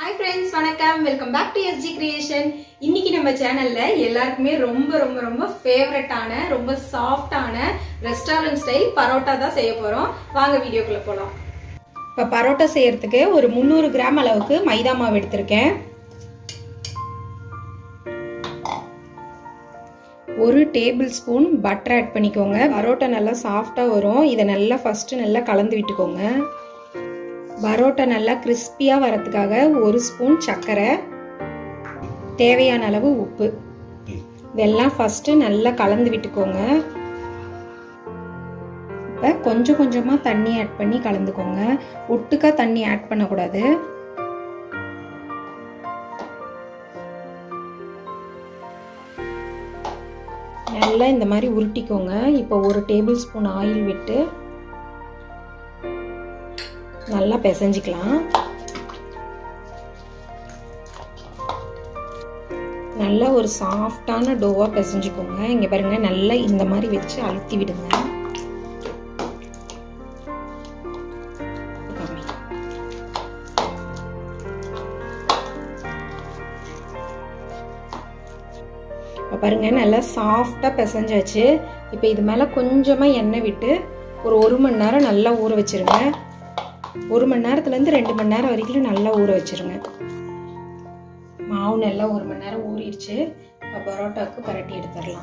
hi friends வணக்கம் welcome back to SG creation இன்னைக்கு நம்ம சேனல்ல எல்லாருக்குமே ரொம்ப ரொம்ப ரொம்ப ஃபேவரட்டான ரொம்ப சாஃப்டான ரெஸ்டாரண்ட் ஸ்டைல் பரோட்டா தான் செய்ய போறோம் வாங்க வீடியோக்குள்ள போலாம் இப்போ பரோட்டா செய்யறதுக்கு ஒரு முந்நூறு கிராம் அளவுக்கு மைதா மாவு எடுத்திருக்கேன் ஒரு டேபிள் ஸ்பூன் பட்டர் ஆட் பண்ணிக்கோங்க பரோட்டா நல்லா சாஃப்டாக வரும் இதை நல்லா ஃபஸ்ட்டு நல்லா கலந்து விட்டுக்கோங்க பரோட்டா நல்லா கிறிஸ்பியாக வரத்துக்காக ஒரு ஸ்பூன் சர்க்கரை தேவையான அளவு உப்பு இதெல்லாம் ஃபஸ்ட்டு நல்லா கலந்து விட்டுக்கோங்க இப்போ கொஞ்சம் கொஞ்சமாக தண்ணி ஆட் பண்ணி கலந்துக்கோங்க ஒட்டுக்கா தண்ணி ஆட் பண்ணக்கூடாது நல்லா இந்த மாதிரி உருட்டிக்கோங்க இப்போ ஒரு டேபிள் ஸ்பூன் ஆயில் விட்டு நல்லா பிசைஞ்சிக்கலாம் நல்லா ஒரு சாஃப்டான டோவாக பிசைஞ்சுக்கோங்க இங்கே பாருங்க நல்லா இந்த மாதிரி வச்சு அழுத்தி விடுங்க இப்போ பாருங்க நல்லா சாஃப்டாக பிசைஞ்சாச்சு இப்போ இது மேலே கொஞ்சமாக எண்ணெய் விட்டு ஒரு ஒரு மணி நேரம் நல்லா ஊற வச்சிருங்க ஒரு மணி நேரத்துலேருந்து ரெண்டு மணி நேரம் வரைக்கும் நல்லா ஊற வச்சிருங்க மாவு நல்லா ஒரு மணி நேரம் ஊறிடுச்சு இப்போ பரோட்டாவுக்கு பரட்டி எடுத்துடலாம்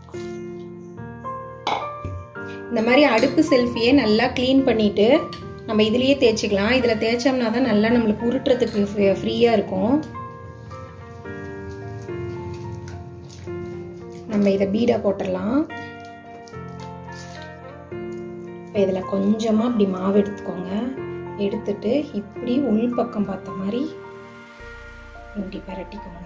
இந்த மாதிரி அடுப்பு செல்ஃபியே நல்லா க்ளீன் பண்ணிட்டு நம்ம இதுலேயே தேய்ச்சிக்கலாம் இதில் தேய்ச்சோம்னா தான் நல்லா நம்மளுக்கு உருட்டுறதுக்கு ஃப்ரீயாக இருக்கும் நம்ம இதை பீடா போட்டுடலாம் இப்போ இதில் கொஞ்சமாக இப்படி மாவு எடுத்துக்கோங்க எடுத்துட்டு இப்படி உள் பக்கம் பார்த்த மாதிரி இப்படி பரட்டிக்கோங்க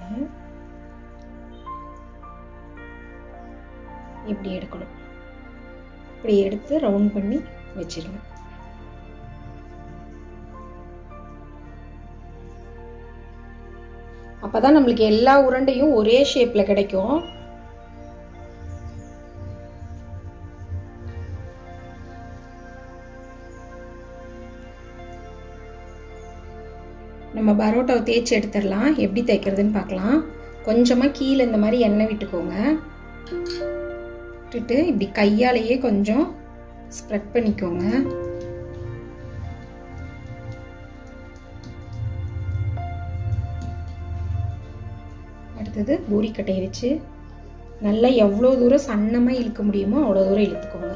இப்படி எடுக்கணும் இப்படி எடுத்து ரவுண்ட் பண்ணி வச்சிருங்க அப்பதான் நம்மளுக்கு எல்லா உருண்டையும் ஒரே ஷேப்ல கிடைக்கும் நம்ம பரோட்டாவை தேய்ச்சி எடுத்துடலாம் எப்படி தைக்கிறதுன்னு பார்க்கலாம் கொஞ்சமாக கீழே இந்த மாதிரி எண்ணெய் விட்டுக்கோங்க விட்டுட்டு இப்படி கையாலேயே கொஞ்சம் ஸ்ப்ரெட் பண்ணிக்கோங்க அடுத்தது பூரிக்கட்டையை வச்சு நல்லா எவ்வளோ தூரம் சன்னமாக இழுக்க முடியுமோ அவ்வளோ தூரம் இழுத்துக்கோங்க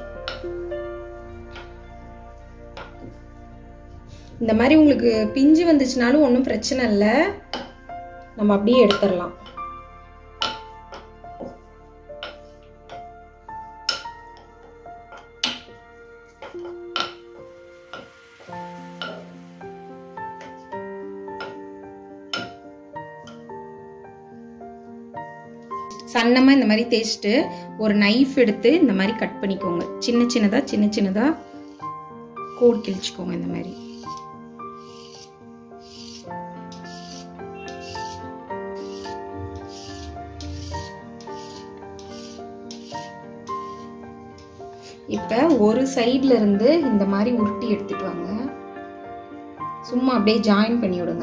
இந்த மாதிரி உங்களுக்கு பிஞ்சு வந்துச்சுனாலும் ஒன்றும் பிரச்சனை இல்லை நம்ம அப்படியே எடுத்துடலாம் சன்னமாக இந்த மாதிரி தேய்ச்சிட்டு ஒரு நைஃப் எடுத்து இந்த மாதிரி கட் பண்ணிக்கோங்க சின்ன சின்னதாக சின்ன சின்னதாக கோட் கிழிச்சிக்கோங்க இந்த மாதிரி இப்போ ஒரு சைடில் இருந்து இந்த மாதிரி உருட்டி எடுத்துட்டு வாங்க சும்மா அப்படியே ஜாயின் பண்ணி விடுங்க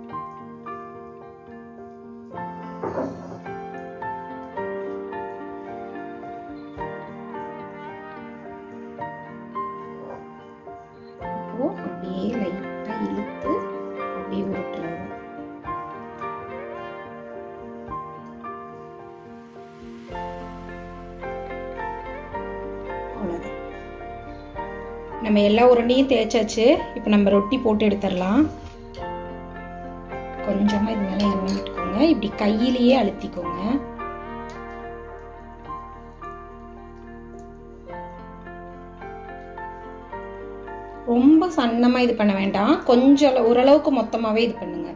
இப்போ அப்படியே லைட்டாக இழுத்து அப்படியே உருட்டுறது அவ்வளோதான் நம்ம எல்லா உருண்டையும் தேய்ச்சாச்சு இப்போ நம்ம ரொட்டி போட்டு எடுத்துடலாம் கொஞ்சமாக இது மேலே எண்ணெய் விட்டுக்கோங்க இப்படி கையிலேயே அழுத்திக்கோங்க ரொம்ப சன்னமாக இது பண்ண வேண்டாம் கொஞ்சம் ஓரளவுக்கு மொத்தமாகவே இது பண்ணுங்க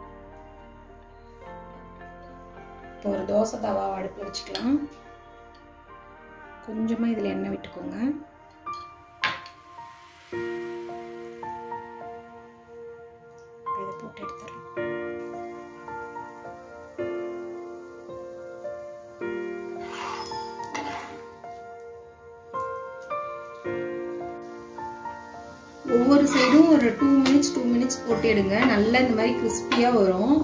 இப்போ ஒரு தோசை தவா அடுப்பில் வச்சுக்கலாம் கொஞ்சமாக இதில் எண்ணெய் விட்டுக்கோங்க இதை போட்டு எடுத்துடலாம் ஒவ்வொரு சைடும் ஒரு டூ மினிட்ஸ் டூ மினிட்ஸ் போட்டு எடுங்க நல்லா இந்த மாதிரி கிறிஸ்பியா வரும்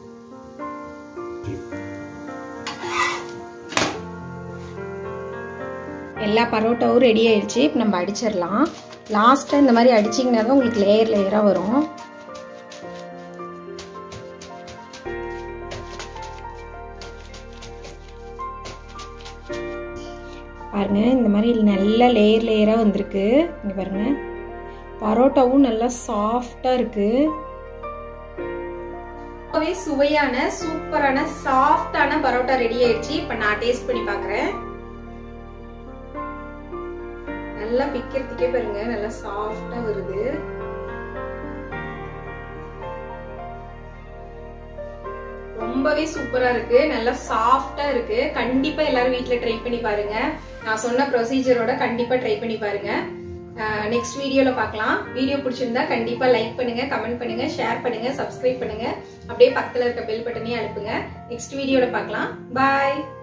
எல்லா பரோட்டாவும் ரெடி ஆயிடுச்சு இப்போ நம்ம அடிச்சிடலாம் லாஸ்ட்டாக இந்த மாதிரி அடிச்சிங்கன்னா தான் உங்களுக்கு லேயர் லேயராக வரும் பாருங்க இந்த மாதிரி நல்ல லேயர் லேயராக வந்திருக்கு இங்கே பாருங்க பரோட்டாவும் நல்லா சாஃப்டாக இருக்கு ரொம்பவே சுவையான சூப்பரான சாஃப்டான பரோட்டா ரெடி ஆயிடுச்சு இப்போ நான் டேஸ்ட் பண்ணி பார்க்குறேன் நல்லா பிக்கிறதுக்கே பாருங்க நல்லா சாஃப்டா வருது ரொம்பவே சூப்பரா இருக்கு நல்லா சாஃப்டா இருக்கு கண்டிப்பா எல்லாரும் வீட்ல ட்ரை பண்ணி பாருங்க நான் சொன்ன ப்ரொசீஜரோட கண்டிப்பா ட்ரை பண்ணி பாருங்க நெக்ஸ்ட் வீடியோல பார்க்கலாம் வீடியோ பிடிச்சிருந்தா கண்டிப்பா லைக் பண்ணுங்க கமெண்ட் பண்ணுங்க ஷேர் பண்ணுங்க சப்ஸ்கிரைப் பண்ணுங்க அப்படியே பக்கத்துல இருக்க பெல் பட்டனையும் அனுப்புங்க நெக்ஸ்ட் வீடியோல பார்க்கலாம் பாய்